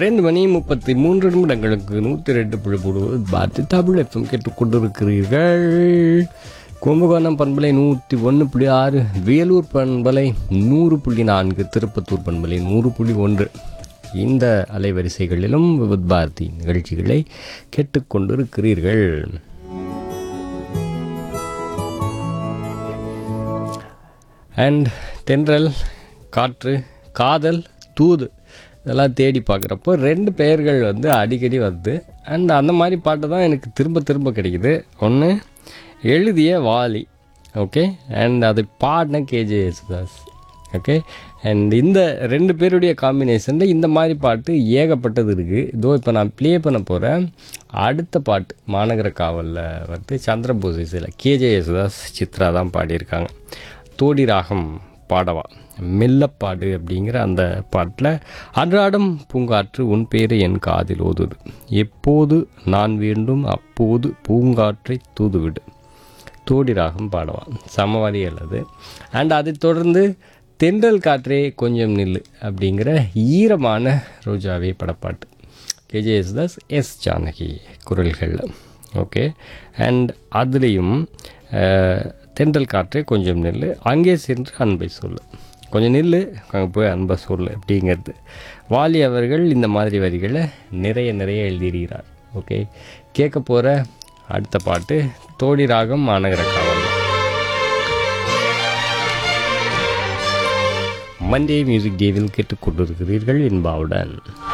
ரெண்டு மணி முப்பத்தி மூன்று நிமிடங்களுக்கு நூற்றி ரெண்டு புள்ளி போடுவது பார்த்து தமிழ் எஃப்எம் கேட்டுக்கொண்டிருக்கிறீர்கள் கும்பகோணம் பண்பலை நூற்றி ஒன்று புள்ளி ஆறு வேலூர் பண்பலை நூறு புள்ளி நான்கு திருப்பத்தூர் பண்பலை நூறு புள்ளி ஒன்று இந்த அலைவரிசைகளிலும் விபத் பாரதி நிகழ்ச்சிகளை கேட்டுக்கொண்டிருக்கிறீர்கள் அண்ட் தென்றல் காற்று காதல் தூது இதெல்லாம் தேடி பார்க்குறப்போ ரெண்டு பெயர்கள் வந்து அடிக்கடி வருது அண்ட் அந்த மாதிரி பாட்டு தான் எனக்கு திரும்ப திரும்ப கிடைக்குது ஒன்று எழுதிய வாலி ஓகே அண்ட் அதை பாடின கேஜே யேசுதாஸ் ஓகே அண்ட் இந்த ரெண்டு பேருடைய காம்பினேஷனில் இந்த மாதிரி பாட்டு ஏகப்பட்டது இருக்குது இதோ இப்போ நான் ப்ளே பண்ண போகிறேன் அடுத்த பாட்டு மாநகர காவலில் வந்து சந்திரபோஸ் இசையில் கேஜே யேசுதாஸ் சித்ரா தான் பாடியிருக்காங்க தோடி ராகம் பாடவா மெல்லப்பாடு அப்படிங்கிற அந்த பாட்டில் அன்றாடம் பூங்காற்று உன் பேரை என் காதில் ஓதுது எப்போது நான் வேண்டும் அப்போது பூங்காற்றை தூதுவிடு தோடி ராகம் பாடவா சமவாதி அல்லது அண்ட் அதைத் தொடர்ந்து தென்றல் காற்றே கொஞ்சம் நில்லு அப்படிங்கிற ஈரமான ரோஜாவே படப்பாட்டு கேஜே யேசுதாஸ் எஸ் ஜானகி குரல்களில் ஓகே அண்ட் அதுலேயும் தென்றல் காற்றே கொஞ்சம் நெல் அங்கே சென்று அன்பை சொல்லு கொஞ்சம் நில்லு அங்கே போய் அன்பை சொல்லு அப்படிங்கிறது வாலி அவர்கள் இந்த மாதிரி வரிகளை நிறைய நிறைய எழுதியிருக்கிறார் ஓகே கேட்க போகிற அடுத்த பாட்டு தோடி ராகம் மாநகர காவல் மண்டே மியூசிக் டேவில் கேட்டுக்கொண்டிருக்கிறீர்கள் என்பாவுடன்